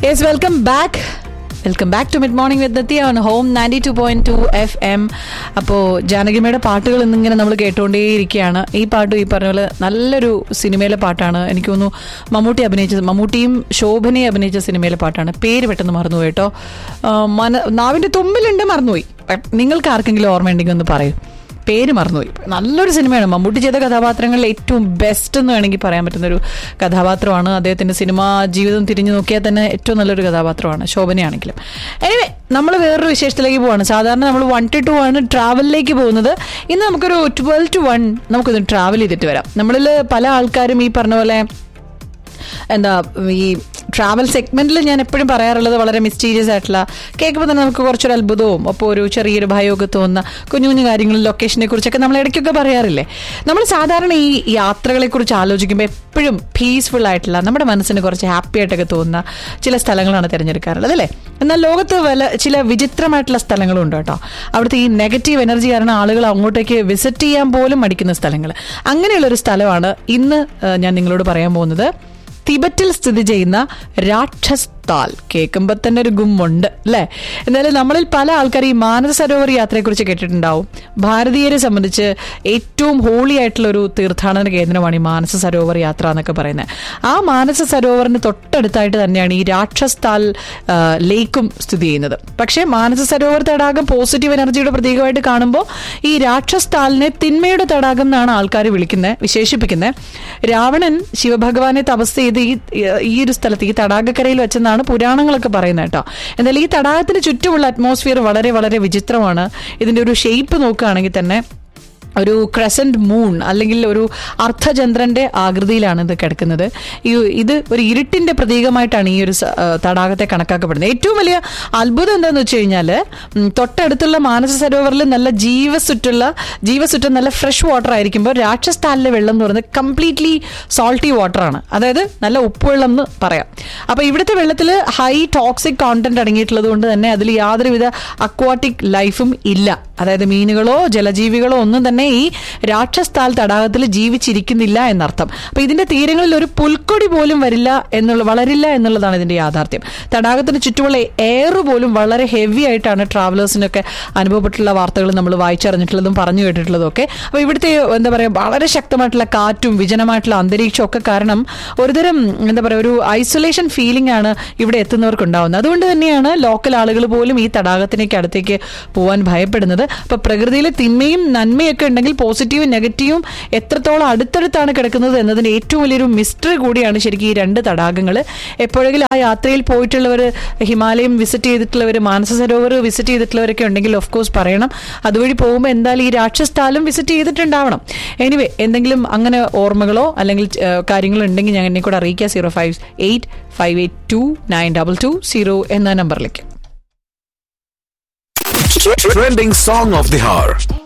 Yes welcome back welcome back to mid morning with Dathi on home ninety two point two F M അപ്പോൾ ജാനകിമയുടെ പാട്ടുകൾ ഇന്നിങ്ങനെ നമ്മൾ കേട്ടുകൊണ്ടേയിരിക്കുകയാണ് ഈ പാട്ടും ഈ പറഞ്ഞ പോലെ നല്ലൊരു സിനിമയിലെ പാട്ടാണ് എനിക്ക് തോന്നുന്നു മമ്മൂട്ടി അഭിനയിച്ച മമ്മൂട്ടിയും ശോഭനയും അഭിനയിച്ച സിനിമയിലെ പാട്ടാണ് പേര് പെട്ടെന്ന് മറന്നുപോയി കേട്ടോ ആ, മന നാവിൻ്റെ തുമ്പിലുണ്ട് മറന്നുപോയി നിങ്ങൾക്ക് ആർക്കെങ്കിലും ഓർമ്മയുണ്ടെങ്കിൽ ഒന്ന് പറയൂ പേര് മറന്നുപോയി നല്ലൊരു സിനിമയാണ് മമ്മൂട്ടി ചെയ്ത കഥാപാത്രങ്ങളിൽ ഏറ്റവും ബെസ്റ്റ് എന്ന് വേണമെങ്കിൽ പറയാൻ പറ്റുന്ന ഒരു കഥാപാത്രമാണ് അദ്ദേഹത്തിന്റെ സിനിമാ ജീവിതം തിരിഞ്ഞു നോക്കിയാൽ തന്നെ ഏറ്റവും നല്ലൊരു കഥാപാത്രമാണ് ശോഭനയാണെങ്കിലും എനിവേ നമ്മൾ വേറൊരു വിശേഷത്തിലേക്ക് പോവാണ് സാധാരണ നമ്മൾ വൺ ടു ടു ആണ് ട്രാവലിലേക്ക് പോകുന്നത് ഇന്ന് നമുക്കൊരു ട്വൽവ് ടു വൺ നമുക്കൊന്ന് ട്രാവൽ ചെയ്തിട്ട് വരാം നമ്മളിൽ പല ആൾക്കാരും ഈ പറഞ്ഞ പോലെ എന്താ ഈ ട്രാവൽ സെഗ്മെന്റിൽ ഞാൻ എപ്പോഴും പറയാറുള്ളത് വളരെ മിസ്റ്റീരിയസ് ആയിട്ടുള്ള കേൾക്കുമ്പോൾ തന്നെ നമുക്ക് കുറച്ചൊരു അത്ഭുതവും അപ്പോൾ ഒരു ചെറിയൊരു ഭയമൊക്കെ തോന്നുന്ന കുഞ്ഞു കുഞ്ഞു കാര്യങ്ങൾ ലൊക്കേഷനെ കുറിച്ചൊക്കെ നമ്മൾ ഇടയ്ക്കൊക്കെ പറയാറില്ലേ നമ്മൾ സാധാരണ ഈ യാത്രകളെ കുറിച്ച് ആലോചിക്കുമ്പോൾ എപ്പോഴും പീസ്ഫുൾ ആയിട്ടുള്ള നമ്മുടെ മനസ്സിന് കുറച്ച് ഹാപ്പി ആയിട്ടൊക്കെ തോന്നുന്ന ചില സ്ഥലങ്ങളാണ് തിരഞ്ഞെടുക്കാറുള്ളത് അല്ലേ എന്നാൽ ലോകത്ത് വല ചില വിചിത്രമായിട്ടുള്ള സ്ഥലങ്ങളും ഉണ്ട് കേട്ടോ അവിടുത്തെ ഈ നെഗറ്റീവ് എനർജി കാരണം ആളുകൾ അങ്ങോട്ടേക്ക് വിസിറ്റ് ചെയ്യാൻ പോലും മടിക്കുന്ന സ്ഥലങ്ങൾ അങ്ങനെയുള്ളൊരു സ്ഥലമാണ് ഇന്ന് ഏഹ്, ഞാൻ നിങ്ങളോട് പറയാൻ പോകുന്നത് തിബറ്റിൽ സ്ഥിതി ചെയ്യുന്ന രാക്ഷസ് താൽ കേൾക്കുമ്പോൾ തന്നെ ഒരു ഗുമ്മുണ്ട് അല്ലേ എന്നാലും നമ്മളിൽ പല ആൾക്കാർ ഈ മാനസ സരോവർ യാത്രയെക്കുറിച്ച് കേട്ടിട്ടുണ്ടാവും ഭാരതീയരെ സംബന്ധിച്ച് ഏറ്റവും ഹോളി ആയിട്ടുള്ള ഒരു തീർത്ഥാടന കേന്ദ്രമാണ് ഈ മാനസ സരോവർ യാത്ര എന്നൊക്കെ പറയുന്നത് ആ മാനസ സരോവറിന് തൊട്ടടുത്തായിട്ട് തന്നെയാണ് ഈ രാക്ഷസ് താൽ ആ, ലേക്കും സ്ഥിതി ചെയ്യുന്നത് പക്ഷേ മാനസ സരോവർ തടാകം പോസിറ്റീവ് എനർജിയുടെ പ്രതീകമായിട്ട് കാണുമ്പോൾ ഈ രാക്ഷസ് താലിനെ തിന്മയുടെ തടാകം എന്നാണ് ആൾക്കാർ വിളിക്കുന്നത് വിശേഷിപ്പിക്കുന്നത് രാവണൻ ശിവഭഗവാനെ തപസ് ചെയ്ത് ഈ ഈ ഒരു സ്ഥലത്ത് ഈ തടാകക്കരയിൽ വെച്ചെന്നാണ് പുരാണങ്ങളൊക്കെ പറയുന്നത് കേട്ടോ എന്തായാലും ഈ തടാകത്തിന് ചുറ്റുമുള്ള അറ്റ്മോസ്ഫിയർ വളരെ വളരെ വിചിത്രമാണ് ഇതിന്റെ ഒരു ഷേപ്പ് നോക്കുകയാണെങ്കിൽ തന്നെ ഒരു ക്രസന്റ് മൂൺ അല്ലെങ്കിൽ ഒരു അർദ്ധചന്ദ്രന്റെ ആകൃതിയിലാണ് ഇത് കിടക്കുന്നത് ഈ ഇത് ഒരു ഇരുട്ടിന്റെ പ്രതീകമായിട്ടാണ് ഈ ഒരു സ- ആ, തടാകത്തെ കണക്കാക്കപ്പെടുന്നത് ഏറ്റവും വലിയ അത്ഭുതം എന്താന്ന് വെച്ച് കഴിഞ്ഞാൽ തൊട്ടടുത്തുള്ള മാനസ സരോവറിൽ നല്ല ജീവസുറ്റുള്ള ജീവസുറ്റം നല്ല ഫ്രഷ് വാട്ടർ ആയിരിക്കുമ്പോൾ രാക്ഷസ്ഥാലിലെ വെള്ളം എന്ന് പറയുന്നത് കംപ്ലീറ്റ്ലി സോൾട്ടി വാട്ടറാണ് അതായത് നല്ല ഉപ്പുവെള്ളം എന്ന് പറയാം അപ്പോൾ ഇവിടുത്തെ വെള്ളത്തിൽ ഹൈ ടോക്സിക് കോണ്ടന്റ് അടങ്ങിയിട്ടുള്ളത് കൊണ്ട് തന്നെ അതിൽ യാതൊരുവിധ അക്വാട്ടിക് ലൈഫും ഇല്ല അതായത് മീനുകളോ ജലജീവികളോ ഒന്നും തന്നെ ഈ രാക്ഷസ്ഥാൽ തടാകത്തിൽ ജീവിച്ചിരിക്കുന്നില്ല എന്നർത്ഥം അപ്പൊ ഇതിന്റെ തീരങ്ങളിൽ ഒരു പുൽക്കൊടി പോലും വരില്ല എന്നുള്ള വളരില്ല എന്നുള്ളതാണ് ഇതിന്റെ യാഥാർത്ഥ്യം തടാകത്തിന് ചുറ്റുമുള്ള എയർ പോലും വളരെ ഹെവി ആയിട്ടാണ് ട്രാവലേഴ്സിനൊക്കെ അനുഭവപ്പെട്ടുള്ള വാർത്തകൾ നമ്മൾ വായിച്ചറിഞ്ഞിട്ടുള്ളതും പറഞ്ഞു കേട്ടിട്ടുള്ളതും ഒക്കെ അപ്പൊ ഇവിടുത്തെ എന്താ പറയുക വളരെ ശക്തമായിട്ടുള്ള കാറ്റും വിജനമായിട്ടുള്ള അന്തരീക്ഷവും ഒക്കെ കാരണം ഒരുതരം എന്താ പറയുക ഒരു ഐസൊലേഷൻ ഫീലിംഗ് ആണ് ഇവിടെ എത്തുന്നവർക്ക് ഉണ്ടാവുന്നത് അതുകൊണ്ട് തന്നെയാണ് ലോക്കൽ ആളുകൾ പോലും ഈ തടാകത്തിനേക്ക് അടുത്തേക്ക് പോകാൻ ഭയപ്പെടുന്നത് അപ്പൊ പ്രകൃതിയിലെ തിന്മയും നന്മയൊക്കെ ഉണ്ടെങ്കിൽ പോസിറ്റീവും നെഗറ്റീവും എത്രത്തോളം അടുത്തടുത്താണ് കിടക്കുന്നത് എന്നതിന്റെ ഏറ്റവും വലിയൊരു മിസ്റ്ററി കൂടിയാണ് ശരിക്കും ഈ രണ്ട് തടാകങ്ങൾ എപ്പോഴെങ്കിലും ആ യാത്രയിൽ പോയിട്ടുള്ളവർ ഹിമാലയം വിസിറ്റ് ചെയ്തിട്ടുള്ളവർ മാനസ സരോവർ വിസിറ്റ് ചെയ്തിട്ടുള്ളവരൊക്കെ ഉണ്ടെങ്കിൽ ഓഫ് കോഴ്സ് പറയണം അതുവഴി പോകുമ്പോൾ എന്തായാലും ഈ രാക്ഷസ്ഥാലും വിസിറ്റ് ചെയ്തിട്ടുണ്ടാവണം എനിവേ എന്തെങ്കിലും അങ്ങനെ ഓർമ്മകളോ അല്ലെങ്കിൽ ഏഹ്, കാര്യങ്ങളോ ഉണ്ടെങ്കിൽ ഞാൻ എന്നെ കൂടെ അറിയിക്കുക zero five eight five eight two nine double two zero എന്ന നമ്പറിലേക്ക് Trending song of the hour.